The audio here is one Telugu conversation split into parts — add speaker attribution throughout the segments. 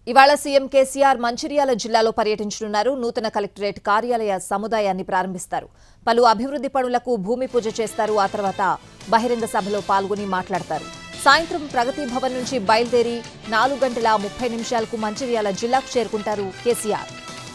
Speaker 1: ఇవాళ సీఎం కేసీఆర్ మంచిర్యాల జిల్లాలో పర్యటించనున్నారు నూతన కలెక్టరేట్ కార్యాలయ సముదాయాన్ని ప్రారంభిస్తారు పలు అభివృద్ధి పనులకు భూమి పూజ చేస్తారు ఆ తర్వాత బహిరంగ సభలో పాల్గొని మాట్లాడతారు సాయంత్రం ప్రగతి భవన్ నుంచి బయలుదేరి నాలుగు గంటల ముప్పై నిమిషాలకు మంచిర్యాల జిల్లాకు చేరుకుంటారు కేసీఆర్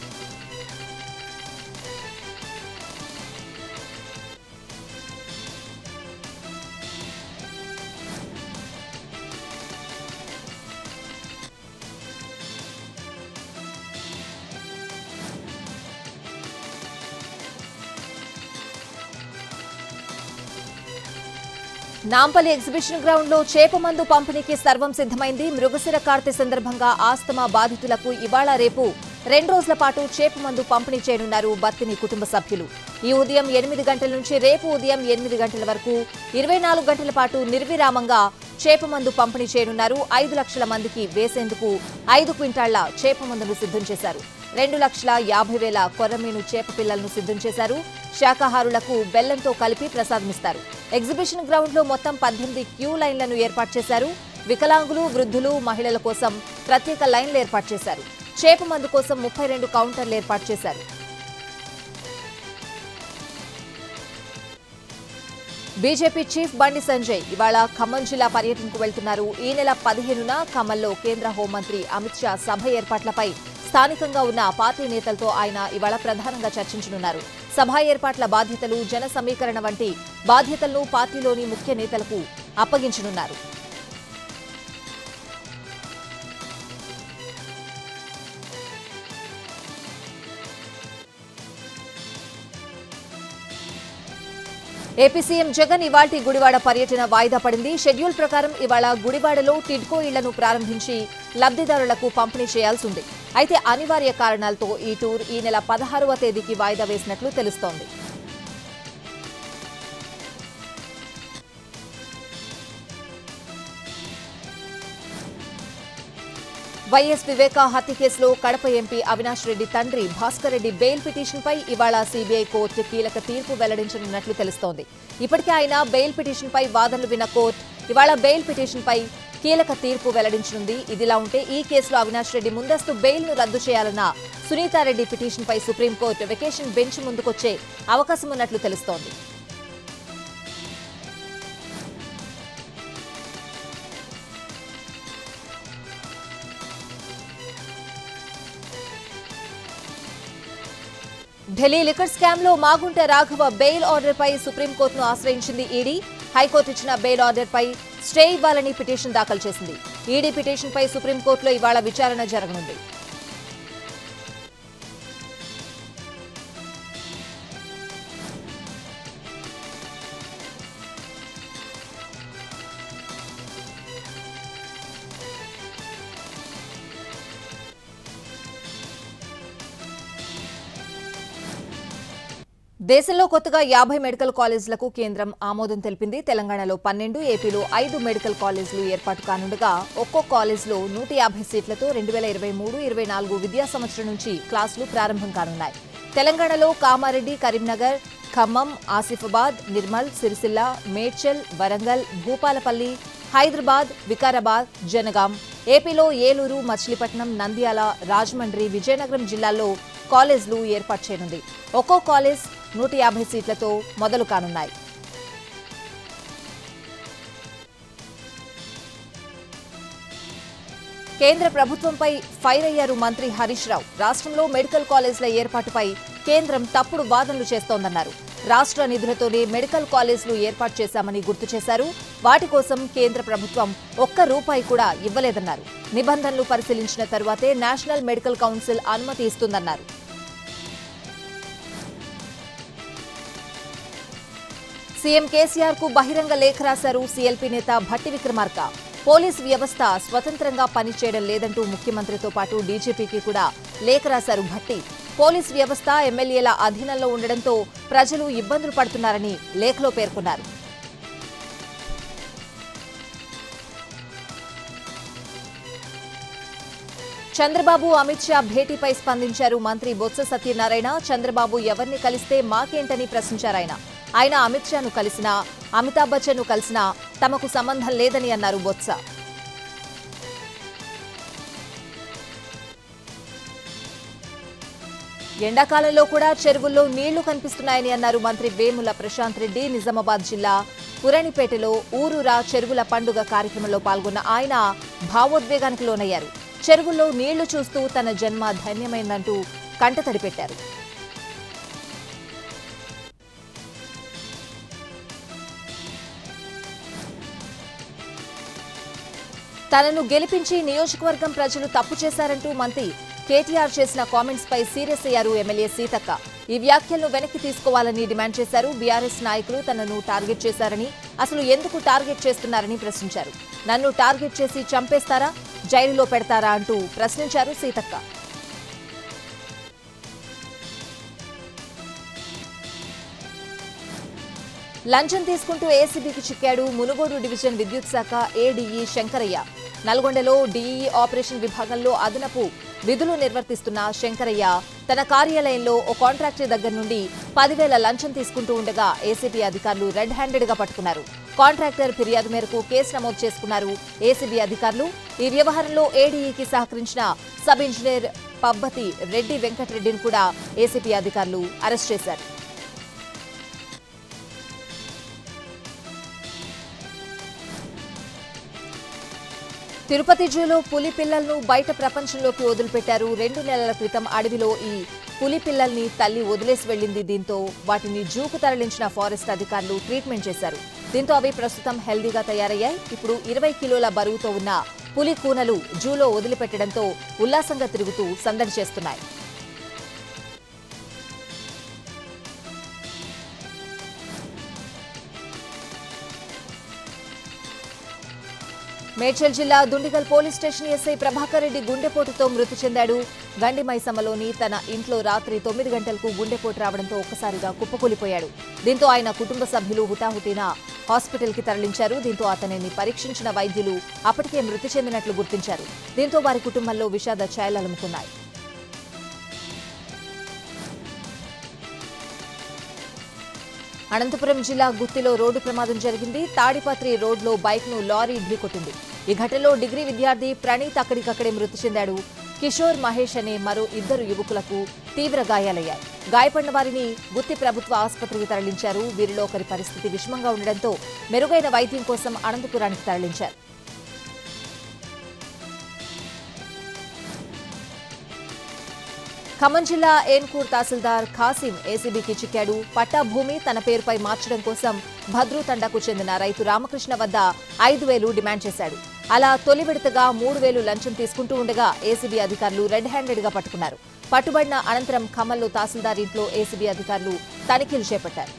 Speaker 1: నాంపల్లి ఎగ్జిబిషన్ గ్రౌండ్ లో చేప మందు పంపిణీకి సర్వం సిద్ధమైంది మృగశిర కార్తె సందర్భంగా ఆస్తమా బాధితులకు ఇవాళ రేపు రెండు రోజుల పాటు చేప మందు పంపిణీ చేయనున్నారు బత్తిని కుటుంబ సభ్యులు ఈ ఉదయం ఎనిమిది గంటల నుంచి రేపు ఉదయం ఎనిమిది గంటల వరకు ఇరవై నాలుగు గంటల పాటు నిర్విరామంగా చేప మందు పంపిణీ చేయనున్నారు ఐదు లక్షల మందికి వేసేందుకు ఐదు క్వింటాళ్ల చేప మందును సిద్ధం చేశారు రెండు లక్షల యాభై వేల కొర్రమీను చేప పిల్లలను సిద్ధం చేశారు శాకాహారులకు బెల్లంతో కలిపి ప్రసాదమిస్తారు ఎగ్జిబిషన్ గ్రౌండ్ లో మొత్తం పద్దెనిమిది క్యూ లైన్లను ఏర్పాటు చేశారు వికలాంగులు వృద్ధులు మహిళల కోసం ప్రత్యేక లైన్లు ఏర్పాటు చేశారు చేప మందు కోసం ముప్పై రెండు కౌంటర్లు ఏర్పాటు చేశారు బీజేపీ చీఫ్ బండి సంజయ్ ఇవాళ ఖమ్మం జిల్లా పర్యటనకు వెళ్తున్నారు ఈ నెల పదిహేనున ఖమ్మంలో కేంద్ర హోంమంత్రి అమిత్ షా సభ ఏర్పాట్లపై స్థానికంగా ఉన్న పార్టీ నేతలతో ఆయన ఇవాళ ప్రధానంగా చర్చించనున్నారు సభ ఏర్పాట్ల బాధ్యతలు జన సమీకరణ వంటి బాధ్యతలను పార్టీలోని ముఖ్య నేతలకు అప్పగించనున్నారు ఏపీ సీఎం జగన్ ఇవాల్టి గుడివాడ పర్యటన వాయిదా పడింది షెడ్యూల్ ప్రకారం ఇవాళ గుడివాడలో టిడ్కో ఇళ్లను ప్రారంభించి లబ్ధిదారులకు పంపిణీ చేయాల్సి ఉంది అయితే అనివార్య కారణాలతో ఈ టూర్ ఈ నెల పదహారవ తేదీకి వాయిదా వేసినట్లు తెలుస్తోంది వైఎస్ వివేక హత్య కేసులో కడప ఎంపీ అవినాష్ రెడ్డి తండ్రి భాస్కర్ రెడ్డి బెయిల్ పిటిషన్పై ఇవాళ సీబీఐ కోర్టు కీలక తీర్పు వెల్లడించనున్నట్లు తెలుస్తోంది ఇప్పటికే ఆయన బెయిల్ పిటిషన్పై వాదనలు విన్న కోర్టు ఇవాళ బెయిల్ పిటిషన్పై కీలక తీర్పు వెల్లడించనుంది ఇదిలా ఉంటే ఈ కేసులో అవినాష్ రెడ్డి ముందస్తు బెయిల్ను రద్దు చేయాలన్న సునీతారెడ్డి పిటిషన్పై సుప్రీంకోర్టు వెకేషన్ బెంచ్ ముందుకొచ్చే అవకాశం ఉన్నట్లు తెలుస్తోంది ఢిల్లీ లిక్కర్ స్కామ్ లో మాగుంట రాఘవ బెయిల్ ఆర్డర్ పై సుప్రీంకోర్టును ఆశ్రయించింది ఈడీ హైకోర్టు ఇచ్చిన బెయిల్ ఆర్డర్ పై స్టే ఇవ్వాలని పిటిషన్ దాఖలు చేసింది ఈడీ పిటిషన్ పై సుప్రీంకోర్టులో ఇవాళ విచారణ జరగనుంది దేశంలో కొత్తగా యాభై మెడికల్ కాలేజీలకు కేంద్రం ఆమోదం తెలిపింది తెలంగాణలో పన్నెండు ఏపీలో ఐదు మెడికల్ కాలేజీలు ఏర్పాటు కానుండగా ఒక్కో కాలేజీలో నూట యాభై సీట్లతో రెండు వేల ఇరవై మూడు ఇరవై నాలుగు విద్యా సంవత్సరం నుంచి క్లాసులు ప్రారంభం కానున్నాయి తెలంగాణలో కామారెడ్డి కరీంనగర్ ఖమ్మం ఆసిఫాబాద్ నిర్మల్ సిరిసిల్ల మేడ్చల్ వరంగల్ భూపాలపల్లి హైదరాబాద్ వికారాబాద్ జనగాం ఏపీలో ఏలూరు మచిలీపట్నం నంద్యాల రాజమండ్రి విజయనగరం జిల్లాల్లో కాలేజీలు ఏర్పాటు చేయనుంది ఒక్కో కాలేజ్ నూట యాభై సీట్లతో మొదలు కానున్నాయి కేంద్ర ప్రభుత్వంపై ఫైర్ అయ్యారు మంత్రి హరీష్ రావు రాష్ట్రంలో మెడికల్ కాలేజీల ఏర్పాటుపై కేంద్రం తప్పుడు వాదనలు చేస్తోందన్నారు రాష్ట్ర నిధులతోనే మెడికల్ కాలేజీలు ఏర్పాటు చేశామని గుర్తు చేశారు వాటి కోసం కేంద్ర ప్రభుత్వం ఒక్క రూపాయి కూడా ఇవ్వలేదన్నారు నిబంధనలు పరిశీలించిన తరువాతే నేషనల్ మెడికల్ కౌన్సిల్ అనుమతి ఇస్తుందన్నారు సీఎం కేసీఆర్ కు బహిరంగ లేఖ రాశారు సీఎల్పీ నేత భట్టి విక్రమార్క పోలీస్ వ్యవస్థ స్వతంత్రంగా పనిచేయడం లేదంటూ ముఖ్యమంత్రితో పాటు డీజీపీకి కూడా లేఖ రాశారు భట్టి పోలీస్ వ్యవస్థ ఎమ్మెల్యేల అధీనంలో ఉండడంతో ప్రజలు ఇబ్బందులు పడుతున్నారని లేఖలో పేర్కొన్నారు చంద్రబాబు అమిత్ షా భేటీపై స్పందించారు మంత్రి బొత్స సత్యనారాయణ చంద్రబాబు ఎవరిని కలిస్తే మాకేంటని ప్రశ్నించారాయన ఆయన అమిత్ షాను కలిసినా అమితాబ్ బచ్చన్ను కలిసినా తమకు సంబంధం లేదని అన్నారు బొత్స ఎండాకాలంలో కూడా చెరువుల్లో నీళ్లు కనిపిస్తున్నాయని అన్నారు మంత్రి వేముల ప్రశాంత్ రెడ్డి నిజామాబాద్ జిల్లా పురణిపేటలో ఊరూరా చెరువుల పండుగ కార్యక్రమంలో పాల్గొన్న ఆయన భావోద్వేగానికి లోనయ్యారు చెరువుల్లో నీళ్లు చూస్తూ తన జన్మ ధన్యమైందంటూ కంటతడి పెట్టారు తనను గెలిపించి నియోజకవర్గం ప్రజలు తప్పు చేశారంటూ మంత్రి కేటీఆర్ చేసిన కామెంట్స్ పై సీరియస్ అయ్యారు ఎమ్మెల్యే సీతక్క ఈ వ్యాఖ్యలను వెనక్కి తీసుకోవాలని డిమాండ్ చేశారు బీఆర్ఎస్ నాయకులు తనను టార్గెట్ చేశారని అసలు ఎందుకు టార్గెట్ చేస్తున్నారని ప్రశ్నించారు నన్ను టార్గెట్ చేసి చంపేస్తారా జైలులో పెడతారా అంటూ ప్రశ్నించారు సీతక్క లంచం తీసుకుంటూ ఏసీబీకి చిక్కాడు మునుగోడు డివిజన్ విద్యుత్ శాఖ ఏడీఈ శంకరయ్య నల్గొండలో డీఈ ఆపరేషన్ విభాగంలో అదనపు విధులు నిర్వర్తిస్తున్న శంకరయ్య తన కార్యాలయంలో ఓ కాంట్రాక్టర్ దగ్గర నుండి పదివేల లంచం తీసుకుంటూ ఉండగా ఏసీబీ అధికారులు రెడ్ హ్యాండెడ్ గా పట్టుకున్నారు కాంట్రాక్టర్ ఫిర్యాదు మేరకు కేసు నమోదు చేసుకున్నారు ఏసీబీ అధికారులు ఈ వ్యవహారంలో ఏడీఈకి సహకరించిన సబ్ ఇంజనీర్ పబ్బతి రెడ్డి వెంకటరెడ్డిని కూడా ఏసీబీ అధికారులు అరెస్ట్ చేశారు తిరుపతి జూలో పులి పిల్లలను బయట ప్రపంచంలోకి వదిలిపెట్టారు రెండు నెలల క్రితం అడవిలో ఈ పులి పిల్లల్ని తల్లి వదిలేసి వెళ్లింది దీంతో వాటిని జూకు తరలించిన ఫారెస్ట్ అధికారులు ట్రీట్మెంట్ చేశారు దీంతో అవి ప్రస్తుతం హెల్దీగా తయారయ్యాయి ఇప్పుడు ఇరవై కిలోల బరువుతో ఉన్న పులి కూనలు జూలో వదిలిపెట్టడంతో ఉల్లాసంగా తిరుగుతూ సందడి చేస్తున్నాయి మేడ్చల్ జిల్లా Dundigal police station SI Prabhakar Reddy గుండెపోటుతో మృతి చెందాడు గండి మైసమ్మలోని తన ఇంట్లో రాత్రి తొమ్మిది గంటలకు గుండెపోటు రావడంతో ఒక్కసారిగా కుప్పకూలిపోయాడు దీంతో ఆయన కుటుంబ సభ్యులు హుటాహుటిన హాస్పిటల్కి తరలించారు దీంతో అతనిని పరీక్షించిన వైద్యులు అప్పటికే మృతి చెందినట్లు గుర్తించారు దీంతో వారి కుటుంబంలో విషాద ఛాయలలుముకున్నాయి అనంతపురం జిల్లా గుత్తిలో రోడ్డు ప్రమాదం జరిగింది తాడిపత్రి రోడ్లో బైక్ను లారీ ఢీకొట్టింది ఈ ఘటనలో డిగ్రీ విద్యార్థి ప్రణీత్ అక్కడికక్కడే మృతి చెందాడు కిషోర్ మహేష్ అనే మరో ఇద్దరు యువకులకు తీవ్ర గాయాలయ్యాయి గాయపడిన వారిని గుత్తి ప్రభుత్వ ఆసుపత్రికి తరలించారు వీరిలో ఒకరి పరిస్థితి విషమంగా ఉండడంతో మెరుగైన వైద్యం కోసం అనంతపురానికి తరలించారు ఖమ్మం జిల్లా ఏన్కూర్ తహసీల్దార్ ఖాసిం ఏసీబీకి చిక్కాడు పట్టా భూమి తన పేరుపై మార్చడం కోసం భద్రు తండాకు చెందిన రైతు రామకృష్ణ వద్ద ఐదు వేలు డిమాండ్ చేశాడు అలా తొలి విడతగా మూడు వేలు లంచం తీసుకుంటూ ఉండగా ఏసీబీ అధికారులు రెడ్ హ్యాండెడ్ గా పట్టుకున్నారు పట్టుబడిన అనంతరం ఖమ్మంలో తహసీల్దార్ ఇంట్లో ఏసీబీ అధికారులు తనిఖీలు చేపట్టారు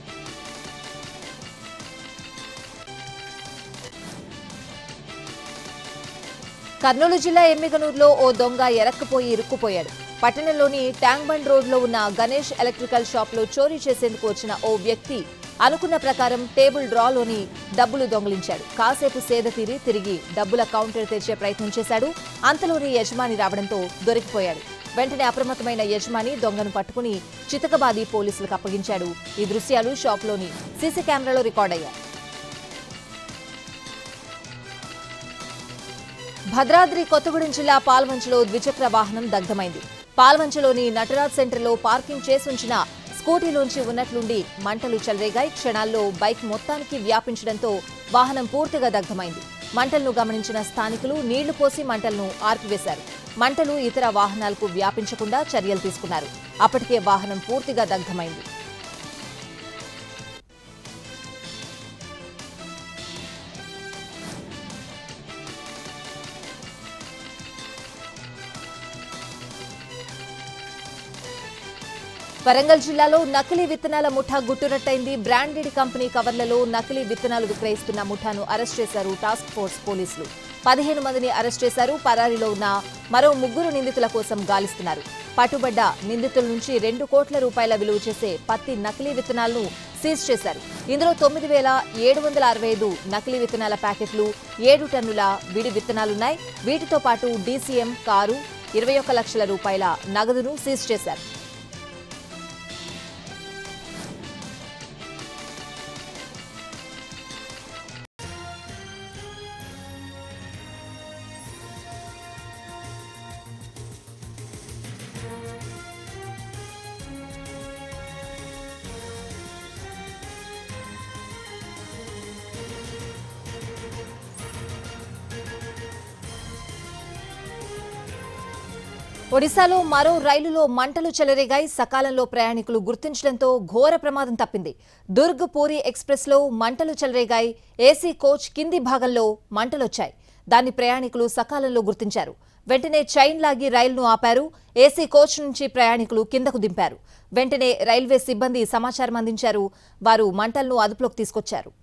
Speaker 1: కర్నూలు జిల్లా ఎమ్మిగనూరులో ఓ దొంగ ఎరక్కపోయి ఇరుక్కుపోయాడు పట్టణంలోని ట్యాంక్ బండ్ రోడ్లో ఉన్న గణేష్ ఎలక్ట్రికల్ షాప్లో చోరీ చేసేందుకు వచ్చిన ఓ వ్యక్తి అనుకున్న ప్రకారం టేబుల్ డ్రాలోని డబ్బులు దొంగిలించాడు కాసేపు సేద తీరి తిరిగి డబ్బుల కౌంటర్ తెరిచే ప్రయత్నం చేశాడు అంతలోని యజమాని రావడంతో దొరికిపోయాడు వెంటనే అప్రమత్తమైన యజమాని దొంగను పట్టుకుని చితకబాది పోలీసులకు అప్పగించాడు ఈ దృశ్యాలు షాప్లోని సీసీ కెమెరాలో రికార్డయ్యాయి భద్రాద్రి కొత్తగూడెం జిల్లా పాల్వంచలో ద్విచక్ర వాహనం దగ్ధమైంది పాల్వంచలోని నటరాజ్ సెంటర్లో పార్కింగ్ చేసి ఉంచిన స్కూటీలోంచి ఉన్నట్లుండి మంటలు చెలరేగాయి క్షణాల్లో బైక్ మొత్తానికి వ్యాపించడంతో వాహనం పూర్తిగా దగ్ధమైంది మంటలను గమనించిన స్థానికులు నీళ్లు పోసి మంటలను ఆర్పివేశారు మంటలు ఇతర వాహనాలకు వ్యాపించకుండా చర్యలు తీసుకున్నారు అప్పటికే వాహనం పూర్తిగా దగ్ధమైంది వరంగల్ జిల్లాలో నకిలీ విత్తనాల ముఠా గుట్టురట్టయింది బ్రాండెడ్ కంపెనీ కవర్లలో నకిలీ విత్తనాలు విక్రయిస్తున్న ముఠాను అరెస్ట్ చేశారు టాస్క్ ఫోర్స్ పోలీసులు పదిహేను మందిని అరెస్ట్ చేశారు పరారీలో ఉన్న మరో ముగ్గురు నిందితుల కోసం గాలిస్తున్నారు పట్టుబడ్డ నిందితుల నుంచి రెండు కోట్ల రూపాయల విలువ చేసే పత్తి నకిలీ విత్తనాలను సీజ్ చేశారు ఇందులో తొమ్మిది వేల ఏడు వందల అరవై ఐదు నకిలీ విత్తనాల ప్యాకెట్లు ఏడు టన్నుల విడి విత్తనాలున్నాయి వీటితో పాటు డీసీఎం కారు ఇరవై ఒక్క లక్షల రూపాయల నగదును సీజ్ చేశారు ఒడిశాలో మరో రైలులో మంటలు చెలరేగాయి సకాలంలో ప్రయాణికులు గుర్తించడంతో ఘోర ప్రమాదం తప్పింది దుర్గ్ పూరి ఎక్స్ప్రెస్ లో మంటలు చెలరేగాయి ఏసీ కోచ్ కింది భాగంలో మంటలొచ్చాయి దాన్ని ప్రయాణికులు సకాలంలో గుర్తించారు వెంటనే చైన్ లాగి రైలును ఆపారు ఏసీ కోచ్ నుంచి ప్రయాణికులు కిందకు దింపారు వెంటనే రైల్వే సిబ్బంది సమాచారం అందించారు వారు మంటలను అదుపులోకి తీసుకొచ్చారు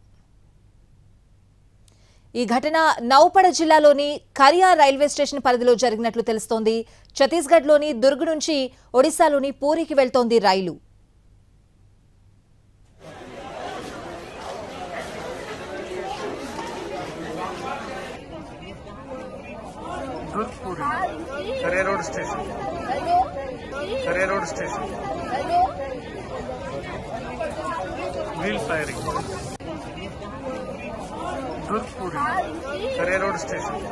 Speaker 1: ఈ ఘటన నౌపడ జిల్లాలోని కరియా రైల్వే స్టేషన్ పరిధిలో జరిగినట్లు తెలుస్తోంది ఛత్తీస్గఢ్లోని దుర్గ్ నుంచి ఒడిశాలోని పూరికి వెళ్తోంది రైలు
Speaker 2: Durgpuri Kare road station Kare road station wheel firing Durgpuri Kare road station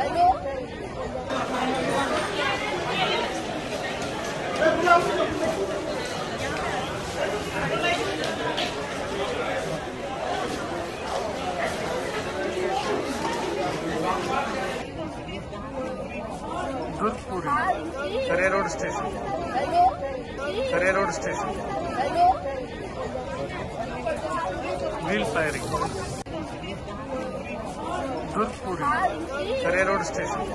Speaker 2: Durgpuri Kare road station Kare road station wheel firing Durgpuri Kare road station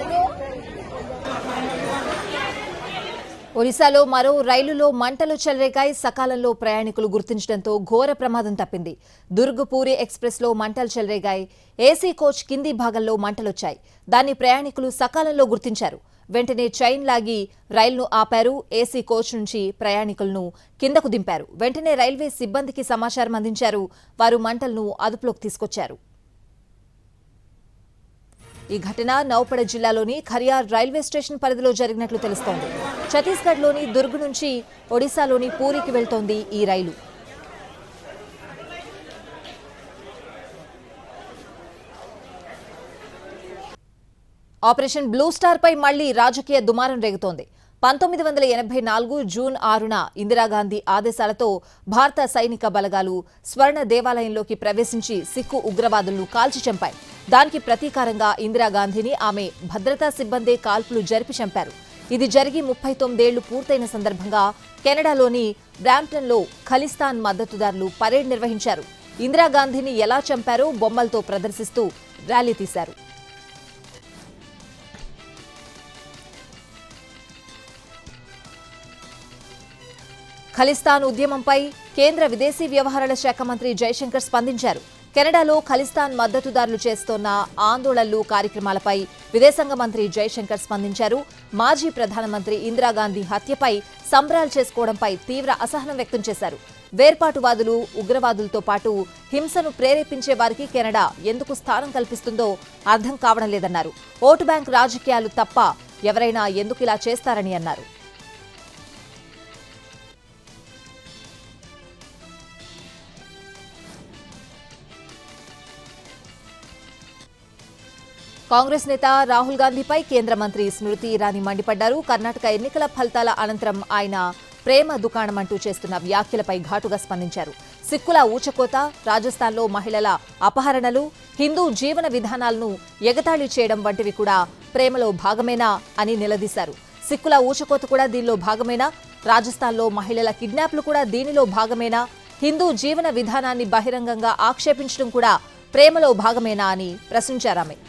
Speaker 1: ఒడిశాలో మరో రైలులో మంటలు చెలరేగాయి సకాలంలో ప్రయాణికులు గుర్తించడంతో ఘోర ప్రమాదం తప్పింది దుర్గ్ పూరి ఎక్స్ప్రెస్ లో మంటలు చెలరేగాయి ఏసీ కోచ్ కింది భాగంలో మంటలొచ్చాయి దాన్ని ప్రయాణికులు సకాలంలో గుర్తించారు వెంటనే చైన్ లాగి రైలును ఆపారు ఏసీ కోచ్ నుంచి ప్రయాణికులను కిందకు దింపారు వెంటనే రైల్వే సిబ్బందికి సమాచారం అందించారు వారు మంటలను అదుపులోకి తీసుకొచ్చారు ఈ ఘటన నౌపడ జిల్లాలోని ఖరియార్ రైల్వే స్టేషన్ పరిధిలో జరిగినట్లు తెలుస్తోంది ఛత్తీస్గఢ్లోని దుర్గ్ నుంచి ఒడిశాలోని పూరికి వెళ్తోంది ఈ రైలు ఆపరేషన్ బ్లూ స్టార్ పై మళ్లీ రాజకీయ దుమారం రేగుతోంది పంతొమ్మిది వందల ఎనభై నాలుగు జూన్ ఆరున ఇందిరాగాంధీ ఆదేశాలతో భారత సైనిక బలగాలు స్వర్ణ దేవాలయంలోకి ప్రవేశించి సిక్కు ఉగ్రవాదులను కాల్చి చంపాయి దానికి ప్రతీకారంగా ఇందిరాగాంధీని ఆమె భద్రతా సిబ్బందే కాల్పులు జరిపి చంపారు ఇది జరిగి ముప్పై తొమ్మిదేళ్లు పూర్తయిన సందర్భంగా కెనడాలోని బ్రాంప్టన్లో ఖలిస్తాన్ మద్దతుదారులు పరేడ్ నిర్వహించారు ఇందిరాగాంధీని ఎలా చంపారో బొమ్మలతో ప్రదర్శిస్తూ ర్యాలీ తీశారు ఖలిస్తాన్ ఉద్యమంపై కేంద్ర విదేశీ వ్యవహారాల శాఖ మంత్రి జైశంకర్ స్పందించారు కెనడాలో ఖలిస్తాన్ మద్దతుదారులు చేస్తోన్న ఆందోళనలు కార్యక్రమాలపై విదేశాంగ మంత్రి జైశంకర్ స్పందించారు మాజీ ప్రధానమంత్రి ఇందిరాగాంధీ హత్యపై సంబరాలు చేసుకోవడంపై తీవ్ర అసహనం వ్యక్తం చేశారు వేర్పాటువాదులు ఉగ్రవాదులతో పాటు హింసను ప్రేరేపించే వారికి కెనడా ఎందుకు స్థానం కల్పిస్తుందో అర్థం కావడం లేదన్నారు ఓటు బ్యాంక్ రాజకీయాలు తప్ప ఎవరైనా ఎందుకు ఇలా చేస్తారని అన్నారు కాంగ్రెస్ నేత రాహుల్ గాంధీపై కేంద్ర మంత్రి స్మృతి ఇరానీ మండిపడ్డారు కర్ణాటక ఎన్నికల ఫలితాల అనంతరం ఆయన ప్రేమ దుకాణం అంటూ చేస్తున్న వ్యాఖ్యలపై ఘాటుగా స్పందించారు సిక్కుల ఊచకోత రాజస్థాన్లో మహిళల అపహరణలు హిందూ జీవన విధానాలను ఎగతాళి చేయడం వంటివి కూడా ప్రేమలో భాగమేనా అని నిలదీశారు సిక్కుల ఊచకోత కూడా దీనిలో భాగమేనా రాజస్థాన్లో మహిళల కిడ్నాప్లు కూడా దీనిలో భాగమేనా హిందూ జీవన విధానాన్ని బహిరంగంగా ఆక్షేపించడం కూడా ప్రేమలో భాగమేనా అని ప్రశ్నించారామె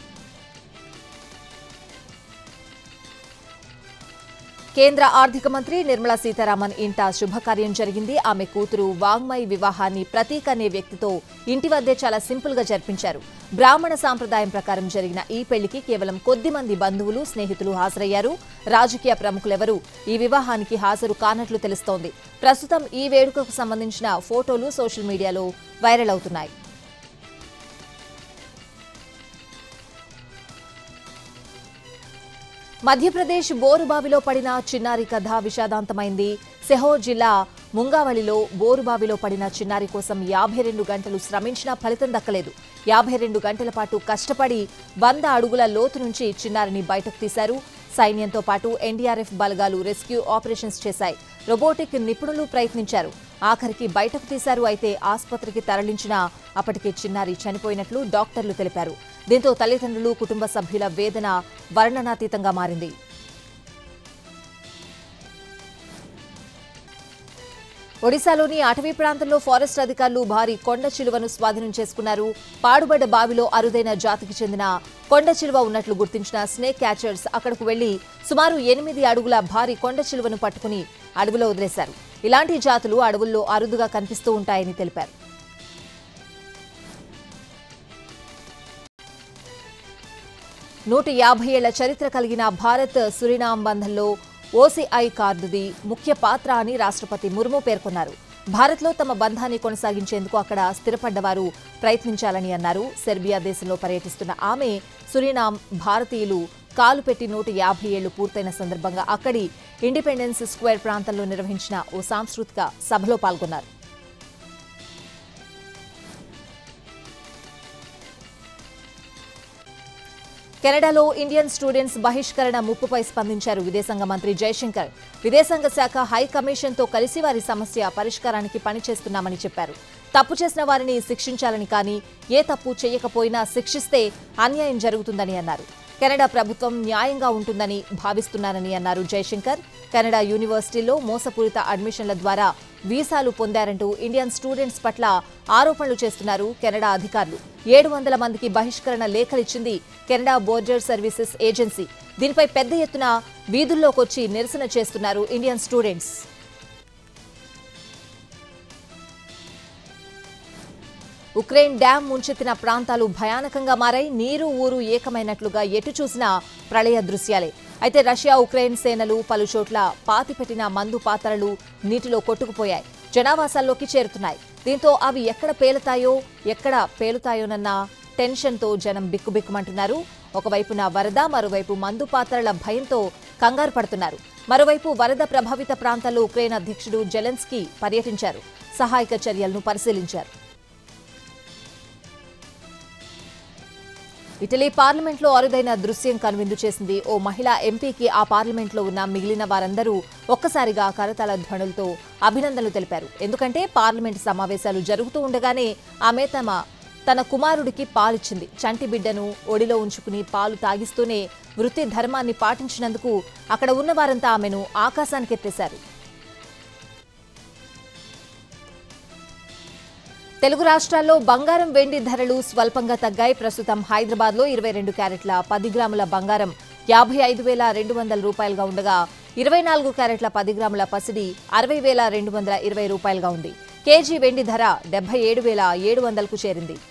Speaker 1: కేంద్ర ఆర్థిక మంత్రి నిర్మలా సీతారామన్ ఇంట శుభకార్యం జరిగింది ఆమె కూతురు వాంగ్మయ్ వివాహాన్ని ప్రతీక్ అనే వ్యక్తితో ఇంటి వద్దే చాలా సింపుల్ గా జరిపించారు బ్రాహ్మణ సాంప్రదాయం ప్రకారం జరిగిన ఈ పెళ్లికి కేవలం కొద్ది మంది బంధువులు స్నేహితులు హాజరయ్యారు రాజకీయ ప్రముఖులెవరూ ఈ వివాహానికి హాజరు కానట్లు తెలుస్తోంది ప్రస్తుతం ఈ వేడుకకు సంబంధించిన ఫోటోలు సోషల్ మీడియాలో వైరల్ అవుతున్నాయి మధ్యప్రదేశ్ బోరుబావిలో పడిన చిన్నారి కథ విషాదాంతమైంది సెహోర్ జిల్లా ముంగావళిలో బోరుబావిలో పడిన చిన్నారి కోసం యాభై రెండు గంటలు శ్రమించినా ఫలితం దక్కలేదు యాభై రెండు గంటల పాటు కష్టపడి వంద అడుగుల లోతు నుంచి చిన్నారిని బయటకు తీశారు సైన్యంతో పాటు ఎన్డీఆర్ఎఫ్ బలగాలు రెస్క్యూ ఆపరేషన్స్ చేశాయి రోబోటిక్ నిపుణులు ప్రయత్నించారు ఆఖరికి బయటకు తీశారు అయితే ఆసుపత్రికి తరలించినా అప్పటికే చిన్నారి చనిపోయినట్లు డాక్టర్లు తెలిపారు దీంతో తల్లిదండ్రులు కుటుంబ సభ్యుల వేదన వర్ణనాతీతంగా మారింది ఒడిశాలోని అటవీ ప్రాంతంలో ఫారెస్ట్ అధికారులు భారీ కొండ చిలువను స్వాధీనం చేసుకున్నారు పాడుబడ్డ బావిలో అరుదైన జాతికి చెందిన కొండ చిలువ ఉన్నట్లు గుర్తించిన స్నేక్ క్యాచర్స్ అక్కడకు వెళ్లి సుమారు ఎనిమిది అడుగుల భారీ కొండ చిలువను పట్టుకుని అడవిలో వదిలేశారు ఇలాంటి జాతులు అడవుల్లో అరుదుగా కనిపిస్తూ ఉంటాయని తెలిపారు నూట యాభై ఏళ్ల చరిత్ర కలిగిన భారత్ సురినామ్ బంధంలో ఓసీఐ కార్డుది ముఖ్య పాత్ర అని రాష్ట్రపతి ముర్ము పేర్కొన్నారు భారత్లో తమ బంధాన్ని కొనసాగించేందుకు అక్కడ స్థిరపడ్డవారు ప్రయత్నించాలని అన్నారు సెర్బియా దేశంలో పర్యటిస్తున్న ఆమె సురినామ్ భారతీయులు కాలు పెట్టి నూట యాభై ఏళ్లు పూర్తయిన సందర్భంగా అక్కడి ఇండిపెండెన్స్ స్క్వేర్ ప్రాంతంలో నిర్వహించిన ఓ సాంస్కృతిక సభలో పాల్గొన్నారు కెనడాలో ఇండియన్ స్టూడెంట్స్ బహిష్కరణ ముప్పుపై స్పందించారు విదేశాంగ మంత్రి జయశంకర్ విదేశాంగ శాఖ హై కమిషన్తో కలిసి వారి సమస్య పరిష్కారానికి పనిచేస్తున్నామని చెప్పారు తప్పు చేసిన వారిని శిక్షించాలని కానీ ఏ తప్పు చేయకపోయినా శిక్షిస్తే అన్యాయం జరుగుతుందని అన్నారు కెనడా ప్రభుత్వం న్యాయంగా ఉంటుందని భావిస్తున్నానని అన్నారు జయశంకర్ కెనడా యూనివర్సిటీలో మోసపూరిత అడ్మిషన్ల ద్వారా వీసాలు పొందారంటూ ఇండియన్ స్టూడెంట్స్ పట్ల ఆరోపణలు చేస్తున్నారు కెనడా అధికారులు ఏడు వందల మందికి బహిష్కరణ లేఖలిచ్చింది కెనడా బోర్డర్ సర్వీసెస్ ఏజెన్సీ దీనిపై పెద్ద ఎత్తున వీధుల్లోకొచ్చి నిరసన చేస్తున్నారు ఇండియన్ స్టూడెంట్స్ ఉక్రెయిన్ డ్యాం ముంచెత్తిన ప్రాంతాలు భయానకంగా మారాయి నీరు ఊరు ఏకమైనట్లుగా ఎటు చూసినా ప్రళయ దృశ్యాలే అయితే రష్యా ఉక్రెయిన్ సేనలు పలు చోట్ల పాతిపెట్టిన మందు పాత్రలు నీటిలో కొట్టుకుపోయాయి జనావాసాల్లోకి చేరుతున్నాయి దీంతో అవి ఎక్కడ పేలుతాయో ఎక్కడ పేలుతాయోనన్న టెన్షన్తో జనం బిక్కుబిక్కుమంటున్నారు ఒకవైపున వరద మరోవైపు మందు పాత్రల భయంతో కంగారు పడుతున్నారు మరోవైపు వరద ప్రభావిత ప్రాంతాల్లో ఉక్రెయిన్ అధ్యక్షుడు జెలెన్స్కీ పర్యటించారు సహాయక చర్యలను పరిశీలించారు ఇటలీ పార్లమెంట్లో అరుదైన దృశ్యం కనువిందు చేసింది ఓ మహిళా ఎంపీకి ఆ పార్లమెంట్లో ఉన్న మిగిలిన వారందరూ ఒక్కసారిగా కరతాళ ధ్వనులతో అభినందనలు తెలిపారు ఎందుకంటే పార్లమెంట్ సమావేశాలు జరుగుతూ ఉండగానే ఆమె తమ తన కుమారుడికి పాలిచ్చింది చంటి బిడ్డను ఒడిలో ఉంచుకుని పాలు తాగిస్తూనే వృత్తి ధర్మాన్ని పాటించినందుకు అక్కడ ఉన్న వారంతా ఆమెను ఆకాశానికెత్తేశారు తెలుగు రాష్ట్రాల్లో బంగారం వెండి ధరలు స్వల్పంగా తగ్గాయి ప్రస్తుతం హైదరాబాద్ లో ఇరవై రెండు క్యారెట్ల పది గ్రాముల బంగారం యాభై ఐదు వేల రెండు వందల రూపాయలుగా ఉండగా ఇరవై నాలుగు క్యారెట్ల పది గ్రాముల పసిడి అరవై వేల రెండు వందల ఇరవై రూపాయలుగా ఉంది కేజీ వెండి ధర డెబ్బై ఏడు వేల ఏడు వందలకు చేరింది